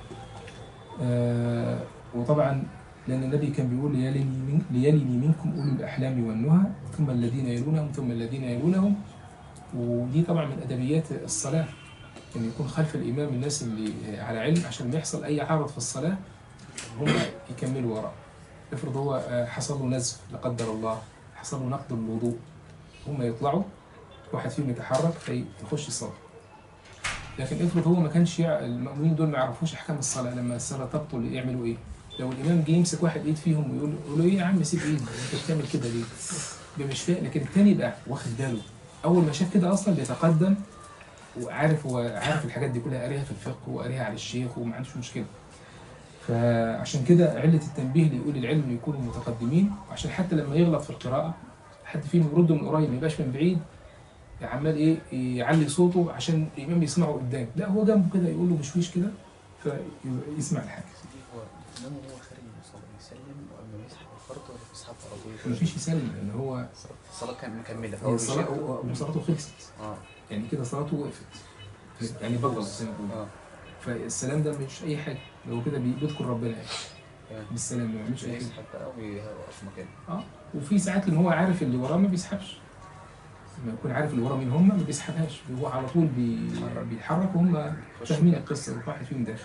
آه وطبعا لأن النبي كان بيقول ليلني, من ليلني منكم أولو الأحلام والنهى ثم الذين يلونهم ثم الذين يلونهم ودي طبعا من ادبيات الصلاه ان يكون خلف الامام الناس اللي على علم عشان ما يحصل اي عرض في الصلاه هم يكملوا وراه افرض هو آه، حصل له نزف لا قدر الله حصل له نقض الوضوء هم يطلعوا واحد فيهم يتحرك فيخش يصلي لكن افرض هو ما كانش يع... المأمومين دول ما يعرفوش احكام الصلاه لما الصلاه تبطل يعملوا ايه؟ لو الامام جه يمسك واحد ايد فيهم ويقول يقول له ايه يا عم سيب ايدك انت بتعمل كده ليه؟ يبقى مش فاهم لكن التاني يبقى واخد باله اول ما شاف كده اصلا بيتقدم وعارف هو عارف الحاجات دي كلها قاريها في الفقه وقاريها على الشيخ وما عندوش مشكله فعشان كده علة التنبيه لأولي العلم يكونوا متقدمين عشان حتى لما يغلط في القراءة حد فيهم يرده من قريب ما يبقاش من بعيد عمال ايه يعلي صوته عشان الإمام يسمعه قدام لا هو جنبه كده يقول له بشويش كده فيسمع الحاجة هو الإمام وهو خارج من الصلاة يسلم وقبل ما يسحب الفرض ولا بيسحب فرض؟ مفيش يسلم لأن هو الصلاة كان مكملة هي فهو صلاته بيشيل- وصلاته خلصت اه يعني كده صلاته وقفت يعني بطل زي ما بيقولوا اه فالسلام ده مش أي حاجة ده هو كده بي- بيذكر ربنا يعني تمام. بالسلام ما بيعملش أي حاجة بيسحب بقى ويقف مكانه اه وفي ساعات لما هو عارف اللي وراه ما بيسحبش لما يكون عارف اللي وراه مين هم ما بيسحبهاش هو على طول بي... بيتحرك وهم فاهمين القصه واحد فيهم داخل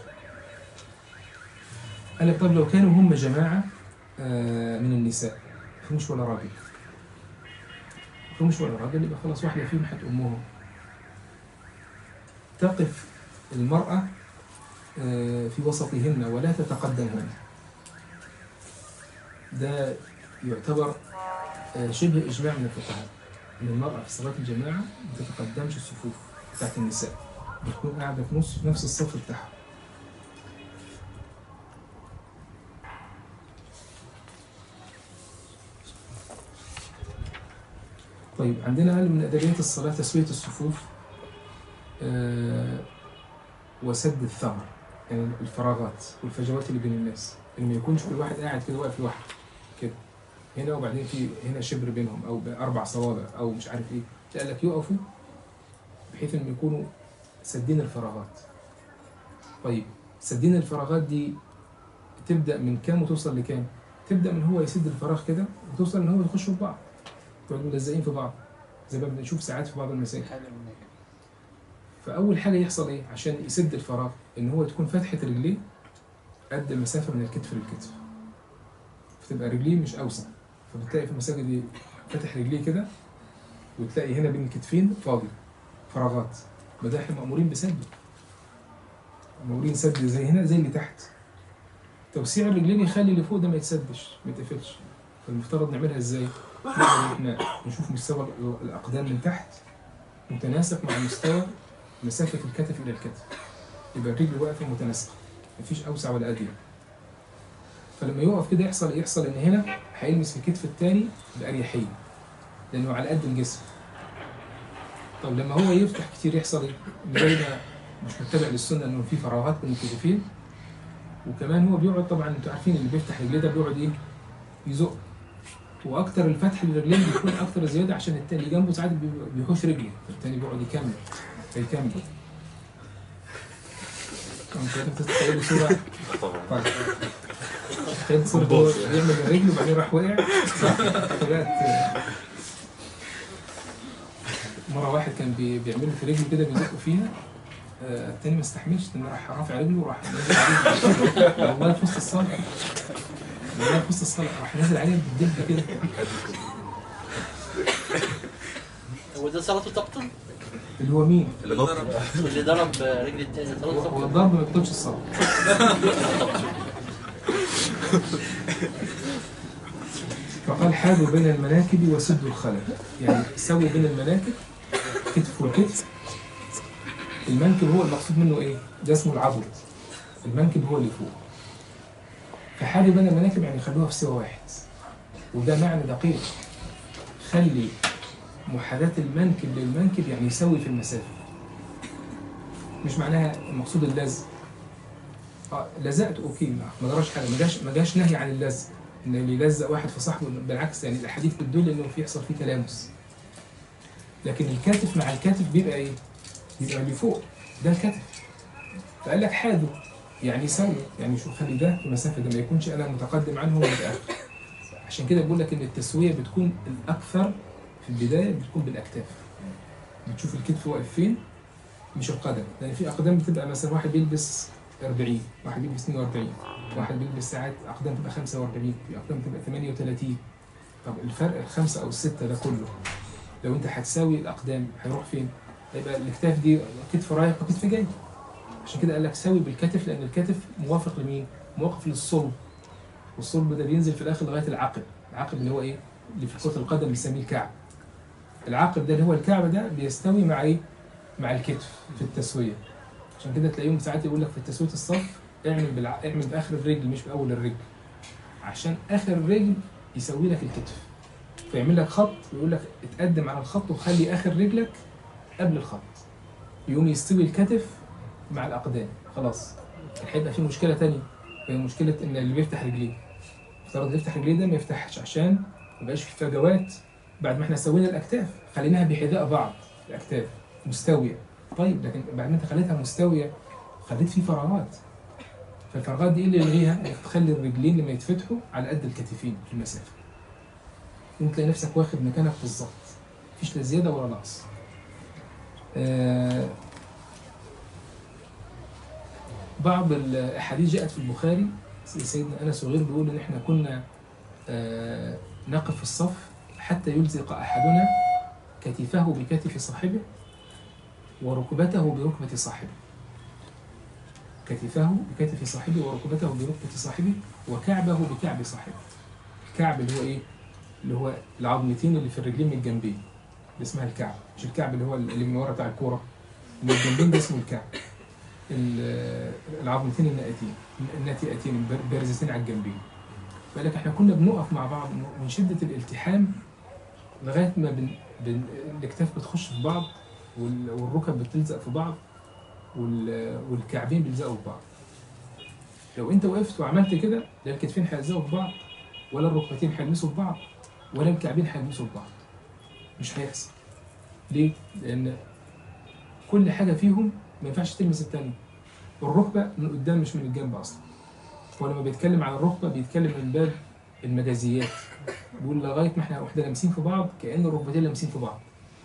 قال لك طب لو كانوا هم جماعه آه، من النساء ما فيهمش ولا راجل ما فيهمش ولا راجل يبقى خلاص واحده فيهم هتأمهم تقف المرأة آه، في وسطهن ولا تتقدمهن ده يعتبر آه، شبه إجماع من الفقهاء إن المرأة في صلاة الجماعة ما تتقدمش الصفوف بتاعت النساء بتكون قاعدة في نص في نفس الصف بتاعها طيب عندنا قال من أدبيات الصلاة تسوية الصفوف آه، وسد الثغر يعني الفراغات والفجوات اللي بين الناس إن ما يكونش كل واحد قاعد كده واقف لوحده كده هنا وبعدين في هنا شبر بينهم او اربع صوابع او مش عارف ايه قال لك يقفوا بحيث انهم يكونوا سدين الفراغات طيب سدين الفراغات دي تبدا من كام وتوصل لكام تبدا من هو يسد الفراغ كده وتوصل ان هو يخشوا في بعض يقعدوا ملزقين في بعض زي ما بنشوف ساعات في بعض المساجد حاجة من هيك فاول حاجه يحصل ايه عشان يسد الفراغ ان هو تكون فتحه رجليه قد المسافه من الكتف للكتف فتبقى رجليه مش اوسع فبتلاقي في المساجد دي فاتح رجليه كده وتلاقي هنا بين الكتفين فاضي فراغات بدأ احنا مأمورين بسد مأمورين سد زي هنا زي اللي تحت توسيع الرجلين يخلي اللي فوق ده ما يتسدش ما يتقفلش فالمفترض نعملها ازاي؟ نقدر احنا نشوف مستوى الأقدام من تحت متناسق مع مستوى مسافة الكتف إلى الكتف يبقى الرجل واقفة متناسقة مفيش أوسع ولا أضيق فلما يقف كده يحصل يحصل إن هنا هيلمس في الكتف التاني بأريحية لأنه على قد الجسم طب لما هو يفتح كتير يحصل إيه؟ زي ما مش متبع للسنة إنه في فراغات بين الكتفين وكمان هو بيقعد طبعا انتوا عارفين اللي بيفتح رجليه ده بيقعد ايه؟ يزق واكتر الفتح للرجلين بيكون اكتر زياده عشان التاني اللي جنبه ساعات بي- بيحوش رجله فالتاني بيقعد يكمل فيكمل انتوا بتتخيلوا صوره طبعا طيب تخيل صوره هو بيعمل الرجل وبعدين راح وقع صح فبقت مره واحد كان بي- بيعمله في رجله كده بيزقه فيها آه، التاني ما استحملش التاني راح رافع رجله وراح نازل عليه والله في وسط الصلاه والله في وسط الصلاه راح نازل عليه بالدب كده هو ده صلاته تبطل؟ اللي هو مين؟ اللي ضرب واللي ضرب رجل التاني صلاته هو تبطل؟ الضرب ما بيبطلش الصلاه فقال حاذوا بين المناكب وسدوا الخلل يعني سووا بين المناكب كتف وكتف المنكب هو المقصود منه ايه؟ ده اسمه العضد المنكب هو اللي فوق فحاذوا بين المناكب يعني خلوها في سوى واحد وده معنى دقيق خلي محاذاة المنكب للمنكب يعني يسوي في المسافة مش معناها المقصود اللزق اه لزقت اوكي ما ما جراش حاجه ما جاش ما جاش نهي عن اللزق ان اللي يلزق واحد في صاحبه بالعكس يعني الاحاديث بتدل انه في يحصل فيه تلامس لكن الكتف مع الكتف بيبقى ايه؟ بيبقى اللي فوق ده الكتف فقال لك حاذوا يعني سوي يعني شوف خلي ده في المسافه ده ما يكونش انا متقدم عنه ومتاخر عشان كده بقول لك ان التسويه بتكون الاكثر في البدايه بتكون بالاكتاف بتشوف الكتف واقف فين مش القدم لان في اقدام بتبقى مثلا واحد بيلبس 40 واحد بيلبس 42 واحد بيلبس ساعات اقدام تبقى 45 في اقدام تبقى 38 طب الفرق الخمسه او السته ده كله لو انت هتساوي الاقدام هيروح فين؟ هيبقى الاكتاف دي كتف رايح وكتف جاي عشان كده قال لك ساوي بالكتف لان الكتف موافق لمين؟ موافق للصلب والصلب ده بينزل في الاخر لغايه العقب العقب اللي هو ايه؟ اللي في كرة القدم بنسميه الكعب العقب ده اللي هو الكعب ده بيستوي مع ايه؟ مع الكتف في التسويه عشان كده تلاقيهم ساعات يقول لك في تسويه الصف اعمل بالع... اعمل باخر الرجل مش باول الرجل عشان اخر الرجل يسوي لك الكتف فيعمل لك خط ويقول لك اتقدم على الخط وخلي اخر رجلك قبل الخط يقوم يستوي الكتف مع الاقدام خلاص هيبقى في مشكله تانية وهي مشكله ان اللي بيفتح رجليه افترض يفتح رجليه ده ما يفتحش عشان ما يبقاش في فجوات بعد ما احنا سوينا الاكتاف خليناها بحذاء بعض الاكتاف مستويه طيب لكن بعد ما انت خليتها مستويه خليت فيه فراغات فالفراغات دي ايه اللي يلغيها؟ انك تخلي الرجلين لما يتفتحوا على قد الكتفين في المسافه وانت تلاقي نفسك واخد مكانك بالظبط مفيش لا زياده ولا نقص آه بعض الاحاديث جاءت في البخاري سيدنا انس وغيره بيقول ان احنا كنا آه نقف في الصف حتى يلزق احدنا كتفه بكتف صاحبه وركبته بركبة صاحبه كتفه بكتف صاحبه وركبته بركبة صاحبه وكعبه بكعب صاحبه الكعب اللي هو ايه؟ اللي هو العظمتين اللي في الرجلين من الجنبين اللي اسمها الكعب مش الكعب اللي هو اللي من ورا بتاع الكورة من الجنبين ده اسمه الكعب ال- العظمتين الناتين الناتئتين البارزتين على الجنبين فقال لك احنا كنا بنقف مع بعض من شدة الالتحام لغاية ما بن... بن... الاكتاف بتخش في بعض وال- والركب بتلزق في بعض وال- والكعبين بيلزقوا في بعض لو انت وقفت وعملت كده لا الكتفين هيلزقوا في بعض ولا الركبتين هيلمسوا في بعض ولا الكعبين هيلمسوا في بعض مش هيحصل ليه؟ لأن كل حاجة فيهم ما ينفعش تلمس التانية الركبة من قدام مش من الجنب أصلا هو لما بيتكلم عن الركبة بيتكلم من باب المجازيات بيقول لغاية ما احنا واحنا لامسين في بعض كأن الركبتين لامسين في بعض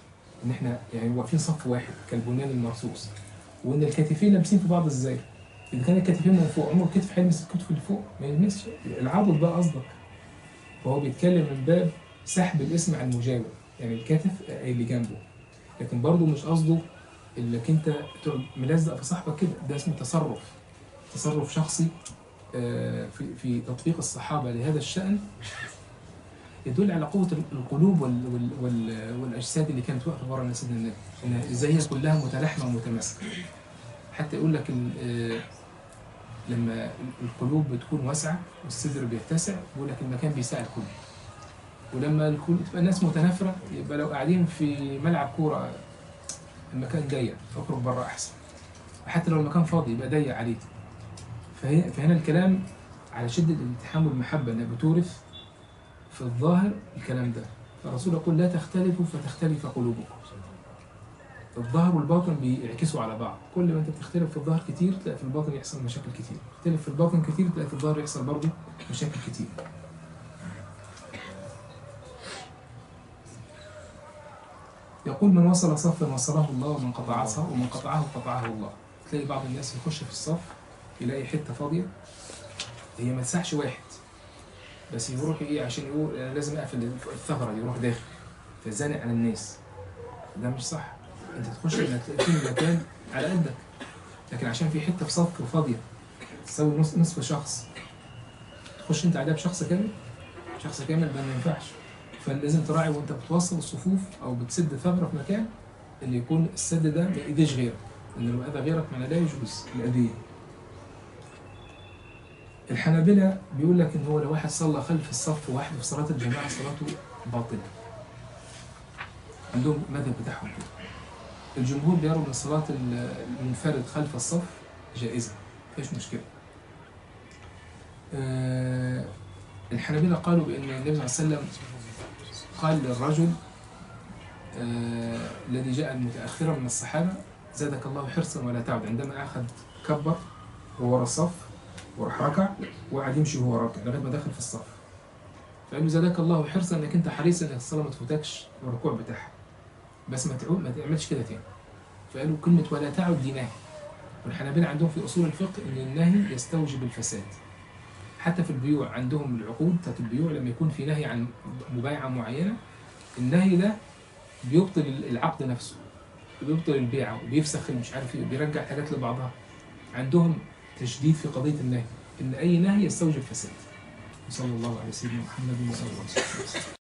ان احنا يعني واقفين صف واحد كالبنيان المرصوص وان الكتفين لابسين في بعض ازاي اذا كان الكتفين من فوق عمر الكتف هيلمس الكتف اللي فوق ما يلمسش العضد بقى قصدك فهو بيتكلم من باب سحب الاسم عن المجاور يعني الكتف اللي جنبه لكن برضه مش قصده انك انت تقعد ملزق في صاحبك كده ده اسمه تصرف تصرف شخصي آه، في في تطبيق الصحابه لهذا الشان يدل على قوه القلوب وال وال وال والاجساد اللي كانت واقفه ورا سيدنا النبي انها ازاي هي كلها متلاحمه ومتماسكه حتى يقول لك ال- آه، لما القلوب بتكون واسعه والصدر بيتسع بيقول لك المكان بيساع الكل ولما الكل تبقى الناس متنافره يبقى لو قاعدين في ملعب كوره المكان ضيق فاخرج بره احسن حتى لو المكان فاضي يبقى ضيق عليه فهي فهنا الكلام على شده الالتحام والمحبه انها بتورث في الظاهر الكلام ده فالرسول يقول لا تختلفوا فتختلف قلوبكم الظاهر والباطن بيعكسوا على بعض كل ما انت بتختلف في الظاهر كتير تلاقي في الباطن يحصل مشاكل كتير تختلف في الباطن كتير تلاقي في الظاهر يحصل برضه مشاكل كتير يقول من وصل صفا وصله الله ومن قطع عصا ومن قطعه قطعه الله تلاقي بعض الناس يخش في الصف يلاقي حته فاضيه هي ما تسعش واحد بس يروح ايه عشان يقول انا لازم اقفل الثغره يروح داخل فزانق على الناس ده مش صح انت تخش انك تلاقي في مكان على قدك لكن عشان في حته في صف فاضيه تساوي نص نصف شخص تخش انت عليها بشخص كامل شخص كامل ده ما ينفعش فلازم تراعي وانت بتوصل الصفوف او بتسد ثغره في مكان اللي يكون السد ده ما يأذيش غيرك لان لو اذى غيرك معناه لا يجوز الاذيه الحنابلة بيقول لك ان هو لو واحد صلى خلف الصف وحده في صلاة الجماعة صلاته باطلة. عندهم المذهب بتاعهم كده. الجمهور بيروا ان صلاة المنفرد خلف الصف جائزة، مفيش مشكلة. آه، الحنابلة قالوا بان النبي صلى الله عليه وسلم قال للرجل آه، الذي جاء متأخرا من الصحابة زادك الله حرصا ولا تعد عندما أخذ كبر وهو ورا الصف وراح ركع وقعد يمشي وهو راكع لغايه ما دخل في الصف فقال له زادك الله حرصا انك انت حريص انك الصلاه ما تفوتكش الركوع بتاعها بس ما تعود ما تعملش كده تاني فقالوا كلمه ولا تعد دي نهي والحنابلة عندهم في اصول الفقه ان النهي يستوجب الفساد حتى في البيوع عندهم العقود بتاعت البيوع لما يكون في نهي عن مبايعه معينه النهي ده بيبطل العقد نفسه بيبطل البيعه وبيفسخ مش عارف ايه وبيرجع حاجات لبعضها عندهم تشديد في قضية النهي إن أي نهي يستوجب فساد وصلى الله على سيدنا محمد وصلى الله عليه وسلم